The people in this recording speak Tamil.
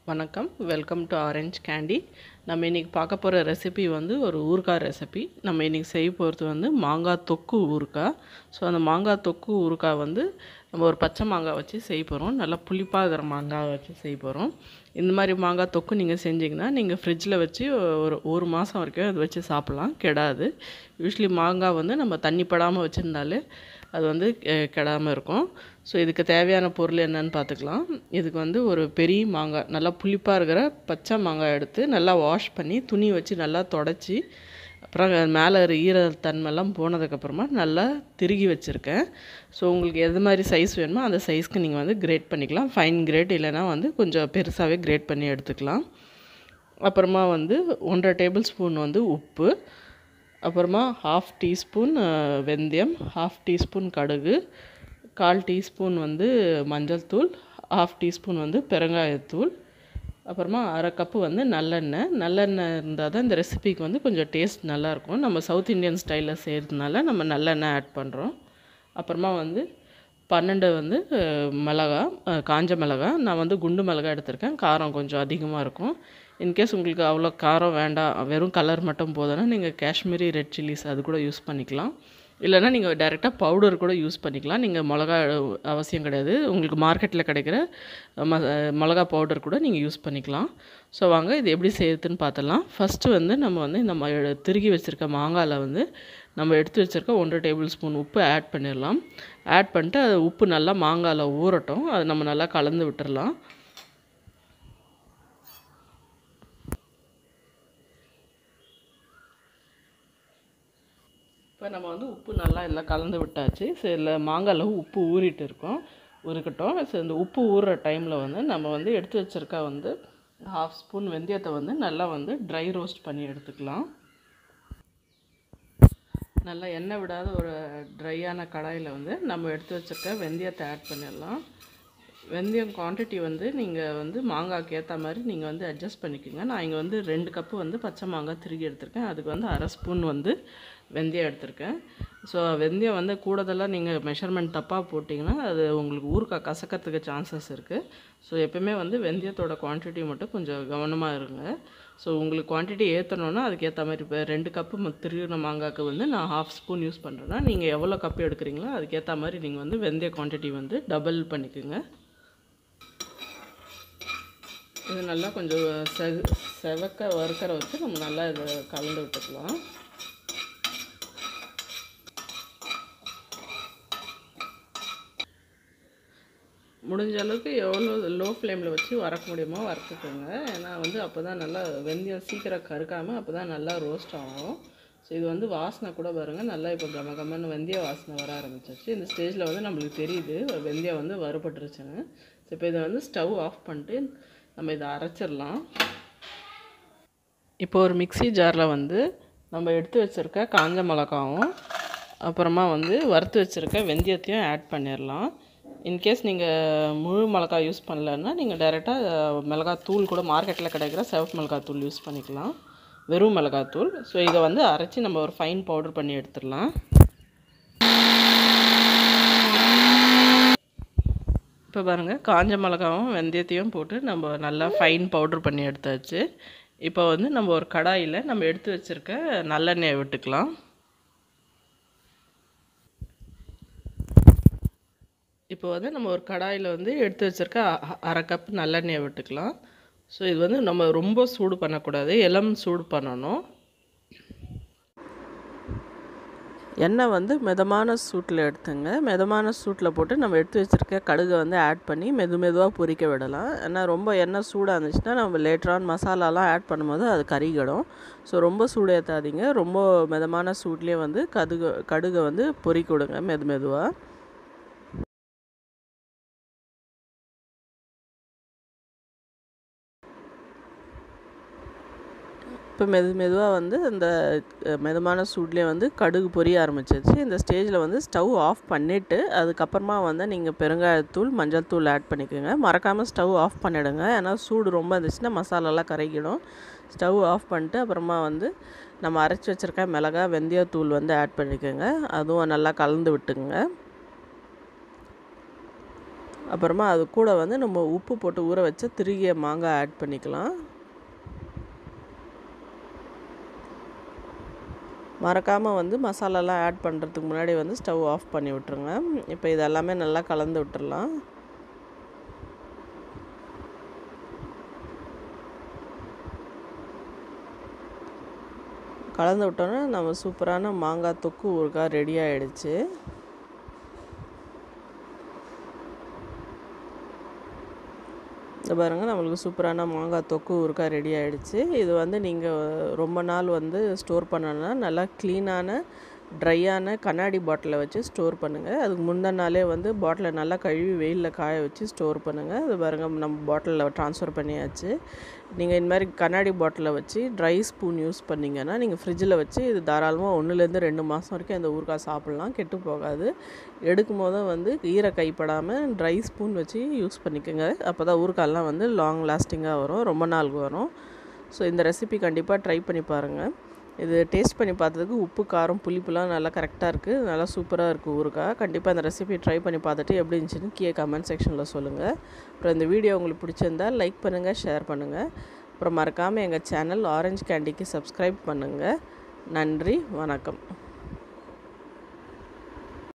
வணக்கம் வெல்கம் டு ஆரஞ்ச் கேண்டி நம்ம இன்றைக்கி பார்க்க போகிற ரெசிபி வந்து ஒரு ஊறுகாய் ரெசிபி நம்ம இன்றைக்கி செய்ய போகிறது வந்து மாங்காய் தொக்கு ஊறுகாய் ஸோ அந்த மாங்காய் தொக்கு ஊறுகாய் வந்து நம்ம ஒரு பச்சை மாங்காய் வச்சு செய்ய போகிறோம் நல்லா புளிப்பாக இருக்கிற மாங்காய் வச்சு செய்ய போகிறோம் இந்த மாதிரி மாங்காய் தொக்கு நீங்கள் செஞ்சிங்கன்னா நீங்கள் ஃப்ரிட்ஜில் வச்சு ஒரு ஒரு மாதம் வரைக்கும் அது வச்சு சாப்பிட்லாம் கெடாது யூஸ்வலி மாங்காய் வந்து நம்ம தண்ணி படாமல் வச்சுருந்தாலே அது வந்து கெ- கெடாமல் இருக்கும் ஸோ இதுக்கு தேவையான பொருள் என்னன்னு பார்த்துக்கலாம் இதுக்கு வந்து ஒரு பெரிய மாங்காய் நல்லா புளிப்பாக இருக்கிற பச்சை மாங்காய் எடுத்து நல்லா வாஷ் பண்ணி துணி வச்சு நல்லா தொடச்சி அப்புறம் மேலே ஈரத்தன்மைலாம் போனதுக்கப்புறமா நல்லா திருகி வச்சுருக்கேன் ஸோ உங்களுக்கு எது மாதிரி சைஸ் வேணுமோ அந்த சைஸ்க்கு நீங்கள் வந்து கிரேட் பண்ணிக்கலாம் ஃபைன் கிரேட் இல்லைன்னா வந்து கொஞ்சம் பெருசாகவே கிரேட் பண்ணி எடுத்துக்கலாம் அப்புறமா வந்து ஒன்றரை டேபிள் ஸ்பூன் வந்து உப்பு அப்புறமா ஹாஃப் டீஸ்பூன் வெந்தயம் ஹாஃப் டீஸ்பூன் கடுகு கால் டீஸ்பூன் வந்து மஞ்சள் தூள் ஹாஃப் டீஸ்பூன் வந்து பெருங்காயத்தூள் அப்புறமா அரை கப்பு வந்து நல்லெண்ணெய் நல்லெண்ணெய் இருந்தால் தான் இந்த ரெசிபிக்கு வந்து கொஞ்சம் டேஸ்ட் நல்லாயிருக்கும் நம்ம சவுத் இந்தியன் ஸ்டைலில் செய்கிறதுனால நம்ம நல்லெண்ணெய் ஆட் பண்ணுறோம் அப்புறமா வந்து பன்னெண்டு வந்து அஹ், மிளகா அஹ், காஞ்ச மிளகா நான் வந்து குண்டு மிளகா எடுத்திருக்கேன் காரம் கொஞ்சம் அதிகமாக இருக்கும் இன்கேஸ் உங்களுக்கு அவ்வளோ காரம் வேண்டாம் வெறும் கலர் மட்டும் போதும்னா நீங்கள் காஷ்மீரி ரெட் சில்லிஸ் அது கூட யூஸ் பண்ணிக்கலாம் இல்லைன்னா நீங்கள் டைரெக்டாக பவுடர் கூட யூஸ் பண்ணிக்கலாம் நீங்கள் மிளகா அவசியம் கிடையாது உங்களுக்கு மார்க்கெட்டில் கிடைக்கிற ம மிளகா பவுடர் கூட நீங்கள் யூஸ் பண்ணிக்கலாம் ஸோ வாங்க இது எப்படி செய்யறதுன்னு பார்த்துடலாம் ஃபஸ்ட்டு வந்து நம்ம வந்து இந்த ம திருகி வச்சுருக்க மாங்காயில் வந்து நம்ம எடுத்து வச்சுருக்க ஒன்றரை டேபிள் ஸ்பூன் உப்பு ஆட் பண்ணிடலாம் ஆட் பண்ணிட்டு அது உப்பு நல்லா மாங்காயில் ஊறட்டும் அது நம்ம நல்லா கலந்து விட்டுறலாம் இப்போ நம்ம வந்து உப்பு நல்லா எல்லாம் கலந்து விட்டாச்சு சரி இல்லை மாங்காயில் உப்பு ஊறிட்டு இருக்கோம் ஊறிக்கட்டும் சரி இந்த உப்பு ஊறுற டைமில் வந்து நம்ம வந்து எடுத்து வச்சிருக்க வந்து ஹாஃப் ஸ்பூன் வெந்தயத்தை வந்து நல்லா வந்து ட்ரை ரோஸ்ட் பண்ணி எடுத்துக்கலாம் நல்லா எண்ணெய் விடாத ஒரு ட்ரையான கடாயில் வந்து நம்ம எடுத்து வச்சிருக்க வெந்தயத்தை ஆட் பண்ணிடலாம் வெந்தயம் குவான்டிட்டி வந்து நீங்கள் வந்து மாங்காய்க்கு ஏற்ற மாதிரி நீங்கள் வந்து அட்ஜஸ்ட் பண்ணிக்கோங்க நான் இங்கே வந்து ரெண்டு கப்பு வந்து பச்சை மாங்காய் திருகி எடுத்திருக்கேன் அதுக்கு வந்து அரை ஸ்பூன் வந்து வெந்தயம் எடுத்திருக்கேன் ஸோ வெந்தயம் வந்து கூடுதலாக நீங்கள் மெஷர்மெண்ட் தப்பாக போட்டிங்கன்னா அது உங்களுக்கு ஊறுகாய் கசக்கிறதுக்கு சான்சஸ் இருக்குது ஸோ எப்பவுமே வந்து வெந்தயத்தோட குவான்டிட்டி மட்டும் கொஞ்சம் கவனமாக இருங்க ஸோ உங்களுக்கு குவான்டிட்டி ஏற்றணுன்னா அதுக்கேற்ற மாதிரி இப்போ ரெண்டு கப்பு திருகின மாங்காய்க்கு வந்து நான் ஹாஃப் ஸ்பூன் யூஸ் பண்ணுறேன்னா நீங்கள் எவ்வளோ கப்பு எடுக்கிறீங்களோ அதுக்கேற்ற மாதிரி நீங்கள் வந்து வெந்தய குவான்டிட்டி வந்து டபுள் பண்ணிக்கோங்க இது நல்லா கொஞ்சம் செ செவக்க வறுக்கிற வச்சு நம்ம நல்லா இதை கலந்து விட்டுக்கலாம் முடிஞ்ச அளவுக்கு எவ்வளோ லோ ஃப்ளேமில் வச்சு வறக்க முடியுமோ வறுத்துக்கோங்க ஏன்னா வந்து அப்போ தான் நல்லா வெந்தயம் சீக்கிரம் கருக்காமல் அப்போ தான் நல்லா ரோஸ்ட் ஆகும் ஸோ இது வந்து வாசனை கூட பாருங்கள் நல்லா இப்போ கம கமன்னு வெந்தய வாசனை வர ஆரம்பிச்சிருச்சு இந்த ஸ்டேஜில் வந்து நம்மளுக்கு தெரியுது வெந்தயம் வந்து வறுபட்டுருச்சுன்னு ஸோ இப்போ இதை வந்து ஸ்டவ் ஆஃப் பண்ணிட்டு நம்ம இதை அரைச்சிடலாம் இப்போ ஒரு மிக்ஸி ஜாரில் வந்து நம்ம எடுத்து வச்சுருக்க காஞ்ச மிளகாவும் அப்புறமா வந்து வறுத்து வச்சுருக்க வெந்தயத்தையும் ஆட் பண்ணிடலாம் இன்கேஸ் நீங்கள் முழு மிளகாய் யூஸ் பண்ணலன்னா நீங்கள் டைரெக்டாக மிளகாய் தூள் கூட மார்க்கெட்டில் கிடைக்கிற சிவப்பு மிளகாய் தூள் யூஸ் பண்ணிக்கலாம் வெறும் மிளகாய் தூள் ஸோ இதை வந்து அரைச்சி நம்ம ஒரு ஃபைன் பவுடர் பண்ணி எடுத்துடலாம் இப்போ பாருங்கள் காஞ்ச மிளகாவும் வெந்தயத்தையும் போட்டு நம்ம நல்லா ஃபைன் பவுடர் பண்ணி எடுத்தாச்சு இப்போ வந்து நம்ம ஒரு கடாயில் நம்ம எடுத்து வச்சுருக்க நல்லெண்ணெயை விட்டுக்கலாம் இப்போ வந்து நம்ம ஒரு கடாயில் வந்து எடுத்து வச்சுருக்க அ- அரை கப் நல்லெண்ணெயை விட்டுக்கலாம் ஸோ இது வந்து நம்ம ரொம்ப சூடு பண்ணக்கூடாது இளம் சூடு பண்ணணும் எண்ணெய் வந்து மிதமான சூட்டில் எடுத்துங்க மிதமான சூட்டில் போட்டு நம்ம எடுத்து வச்சுருக்க கடுகை வந்து ஆட் பண்ணி மெது மெதுவாக பொரிக்க விடலாம் ஏன்னா ரொம்ப எண்ணெய் சூடாக இருந்துச்சுன்னா நம்ம லேட்டரான் மசாலாலாம் ஆட் பண்ணும்போது அது கறிகிடும் ஸோ ரொம்ப சூடு ஏற்றாதீங்க ரொம்ப மிதமான சூட்லேயே வந்து கடுகு கடுகை வந்து பொரிக்க விடுங்க மெது மெதுவாக இப்போ மெது மெதுவாக வந்து அந்த அஹ், மிதமான சூட்லேயே வந்து கடுகு பொரிய ஆரம்பிச்சிருச்சு இந்த ஸ்டேஜில் வந்து ஸ்டவ் ஆஃப் பண்ணிவிட்டு அதுக்கப்புறமா வந்து நீங்கள் பெருங்காயத்தூள் மஞ்சள் தூள் ஆட் பண்ணிக்கோங்க மறக்காமல் ஸ்டவ் ஆஃப் பண்ணிவிடுங்க ஏன்னா சூடு ரொம்ப இருந்துச்சுன்னா மசாலாலாம் கரைக்கிடும் ஸ்டவ் ஆஃப் பண்ணிட்டு அப்புறமா வந்து நம்ம அரைச்சி வச்சுருக்க மிளகாய் வெந்தயத்தூள் வந்து ஆட் பண்ணிக்கோங்க அதுவும் நல்லா கலந்து விட்டுங்க அப்புறமா அது கூட வந்து நம்ம உப்பு போட்டு ஊற வச்ச திருகிய மாங்காய் ஆட் பண்ணிக்கலாம் மறக்காமல் வந்து மசாலாலாம் ஆட் பண்ணுறதுக்கு முன்னாடி வந்து ஸ்டவ் ஆஃப் பண்ணி விட்ருங்க இப்போ இது எல்லாமே நல்லா கலந்து விட்டுறலாம் கலந்து விட்டோன்னா நம்ம சூப்பரான மாங்காய் தொக்கு ஊறுகாய் ரெடி ஆகிடுச்சு இந்த பாருங்கள் நம்மளுக்கு சூப்பரான மாங்காய் தொக்கு ஊறுகாய் ரெடி ஆகிடுச்சு இது வந்து நீங்கள் ரொம்ப நாள் வந்து ஸ்டோர் பண்ணணும்னா நல்லா க்ளீனான ட்ரையான கண்ணாடி பாட்டிலில் வச்சு ஸ்டோர் பண்ணுங்கள் அதுக்கு முந்தின நாளே வந்து பாட்டிலை நல்லா கழுவி வெயிலில் காய வச்சு ஸ்டோர் பண்ணுங்கள் அது பாருங்கள் நம்ம பாட்டிலில் ட்ரான்ஸ்ஃபர் பண்ணியாச்சு நீங்கள் இந்த மாதிரி கண்ணாடி பாட்டிலில் வச்சு ட்ரை ஸ்பூன் யூஸ் பண்ணிங்கன்னா நீங்கள் ஃப்ரிட்ஜில் வச்சு இது தாராளமாக ஒன்றுலேருந்து ரெண்டு மாதம் வரைக்கும் அந்த ஊறுகாய் சாப்பிட்லாம் கெட்டு போகாது எடுக்கும் போதும் வந்து ஈர கைப்படாமல் ட்ரை ஸ்பூன் வச்சு யூஸ் பண்ணிக்கோங்க அப்போ தான் ஊறுகாயெல்லாம் வந்து லாங் லாஸ்டிங்காக வரும் ரொம்ப நாளுக்கு வரும் ஸோ இந்த ரெசிபி கண்டிப்பாக ட்ரை பண்ணி பாருங்கள் இது டேஸ்ட் பண்ணி பார்த்ததுக்கு உப்பு காரம் புளிப்புலாம் நல்லா கரெக்டாக இருக்குது நல்லா சூப்பராக இருக்குது ஊறுகாய் கண்டிப்பாக இந்த ரெசிபி ட்ரை பண்ணி பார்த்துட்டு எப்படி இருந்துச்சுன்னு கீழே கமெண்ட் செக்ஷனில் சொல்லுங்கள் அப்புறம் இந்த வீடியோ உங்களுக்கு பிடிச்சிருந்தால் லைக் பண்ணுங்கள் ஷேர் பண்ணுங்கள் அப்புறம் மறக்காமல் எங்கள் சேனல் ஆரஞ்சு கேண்டிக்கு சப்ஸ்கிரைப் பண்ணுங்கள் நன்றி வணக்கம்